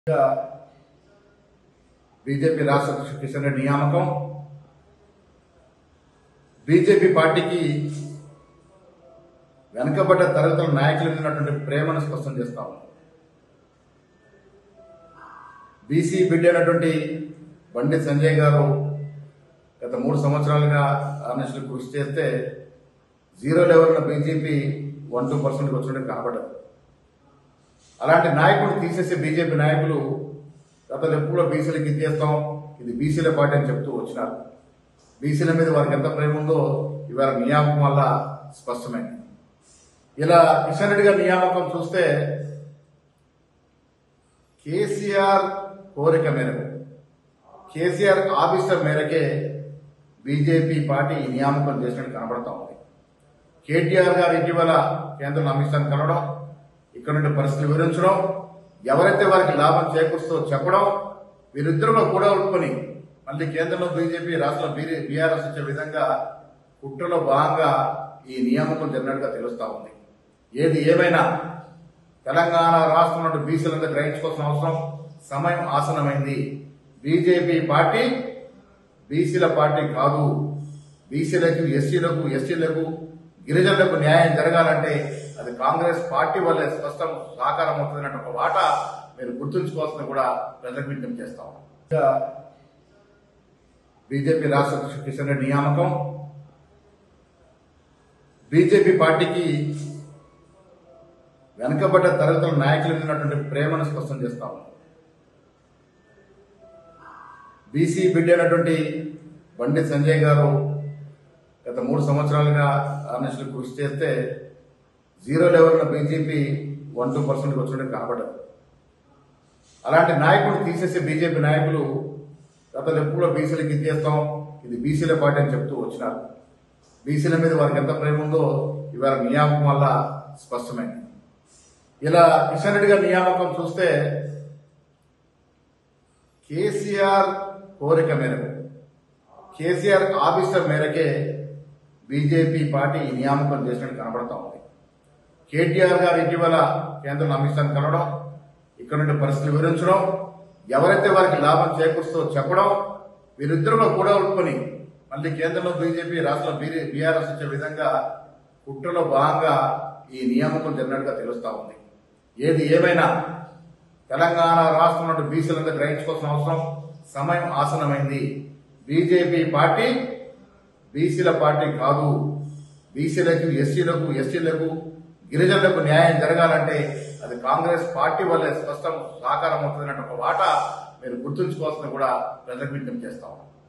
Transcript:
ఇంకా బీజేపీ రాష్ట్ర అధ్యక్షుడు కిషన్ రెడ్డి నియామకం బీజేపీ పార్టీకి వెనుకబడ్డ తరగతుల నాయకులు ఉన్నటువంటి ప్రేమను స్పష్టం చేస్తా ఉన్నాం బీసీ బిడ్డ అయినటువంటి బండి సంజయ్ గారు గత మూడు సంవత్సరాలుగా ఆర్నెస్లు కృషి చేస్తే జీరో లెవెల్లో బీజేపీ వన్ టూ పర్సెంట్కి వచ్చినట్టు కనబడ్డది అలాంటి నాయకుడు తీసేసే బీజేపీ నాయకులు గతంలో ఎప్పుడో బీసీలకు ఇచ్చేస్తాం ఇది బీసీల పార్టీ అని చెప్తూ వచ్చినారు బీసీల మీద వారికి ఎంత ప్రేమ ఉందో ఇవాళ నియామకం వల్ల స్పష్టమైంది ఇలా కిషన్ రెడ్డి గారి నియామకం చూస్తే కేసీఆర్ కోరిక మేరకు కేసీఆర్ ఆఫీసర్ మేరకే బీజేపీ పార్టీ ఈ నియామకం చేసినట్టు కనబడతా ఉంది కేటీఆర్ గారు ఇటీవల కేంద్రం అమిత్ షాను కలవడం ఇక్కడ నుండి పరిస్థితులు వివరించడం ఎవరైతే వారికి లాభం చేకూరుస్తో చెప్పడం వీరిద్దరూ కూడా ఉట్టుకొని మళ్ళీ కేంద్రంలో బీజేపీ రాష్ట్రంలో బీఆర్ఎస్ వచ్చే విధంగా కుట్రలో భాగంగా ఈ నియామకం జరిగినట్టుగా తెలుస్తా ఉంది ఏది ఏమైనా తెలంగాణ రాష్ట్రం నుండి బీసీలంతా గ్రహించుకోవాల్సిన అవసరం సమయం ఆసనమైంది బీజేపీ పార్టీ బీసీల పార్టీ కాదు బీసీలకు ఎస్సీలకు ఎస్టీలకు గిరిజనులకు న్యాయం జరగాలంటే అది కాంగ్రెస్ పార్టీ వల్లే స్పష్టం సాకారం అవుతుందన్న ఒక వాట మీరు గుర్తుంచుకోవాల్సిన కూడా ప్రజలకు విజ్ఞప్తి చేస్తా ఉన్నాం ఇంకా బీజేపీ రాష్ట్ర అధ్యక్షుడు కిషన్ రెడ్డి నియామకం బీజేపీ పార్టీకి వెనుకబడ్డ తరగతుల నాయకులు ఉన్నటువంటి ప్రేమను స్పష్టం చేస్తా ఉన్నాం బీసీ బిడ్డ అయినటువంటి బండి సంజయ్ గారు గత మూడు సంవత్సరాలుగా ఆర్నెస్లు కృషి చేస్తే జీరో లెవెల్లో బీజేపీ వన్ టూ పర్సెంట్కి వచ్చినట్టు కనబడ్డది అలాంటి నాయకుడు తీసేసే బీజేపీ నాయకులు గతంలో ఎప్పుడో బీసీలకు ఇచ్చేస్తాం ఇది బీసీల పార్టీ అని చెప్తూ వచ్చినారు బీసీల మీద వారికి ఎంత ప్రేమ ఉందో ఇవాళ నియామకం వల్ల స్పష్టమైంది ఇలా కిషన్ రెడ్డి గారి నియామకం చూస్తే కేసీఆర్ కోరిక మేరకు కేసీఆర్ ఆఫీసర్ మేరకే బీజేపీ పార్టీ ఈ నియామకం చేసినట్టు కనబడతా ఉంది కేటీఆర్ గారు ఇటీవల కేంద్రం అమిత్ షాను కలవడం ఇక్కడ నుండి పరిస్థితులు వివరించడం ఎవరైతే వారికి లాభం చేకూరుస్తో చెప్పడం వీరిద్దరూ కూడా ఉట్టుకొని మళ్ళీ కేంద్రంలో బీజేపీ రాష్ట్రంలో బీఆర్ఎస్ వచ్చే విధంగా కుట్రలో భాగంగా ఈ నియామకం జరిగినట్టుగా తెలుస్తా ఉంది ఏది ఏమైనా తెలంగాణ రాష్ట్రం నుండి బీసీలంతా గ్రహించుకోవాల్సిన అవసరం సమయం ఆసనమైంది బీజేపీ పార్టీ బీసీల పార్టీ కాదు బీసీలకు ఎస్సీలకు ఎస్టీలకు గిరిజనులకు న్యాయం జరగాలంటే అది కాంగ్రెస్ పార్టీ వల్లే స్పష్టం సాకారం అవుతుందన్న ఒక వాట మీరు గుర్తుంచుకోవాల్సిన కూడా ప్రజలకు విజ్ఞప్తి చేస్తా ఉన్నాం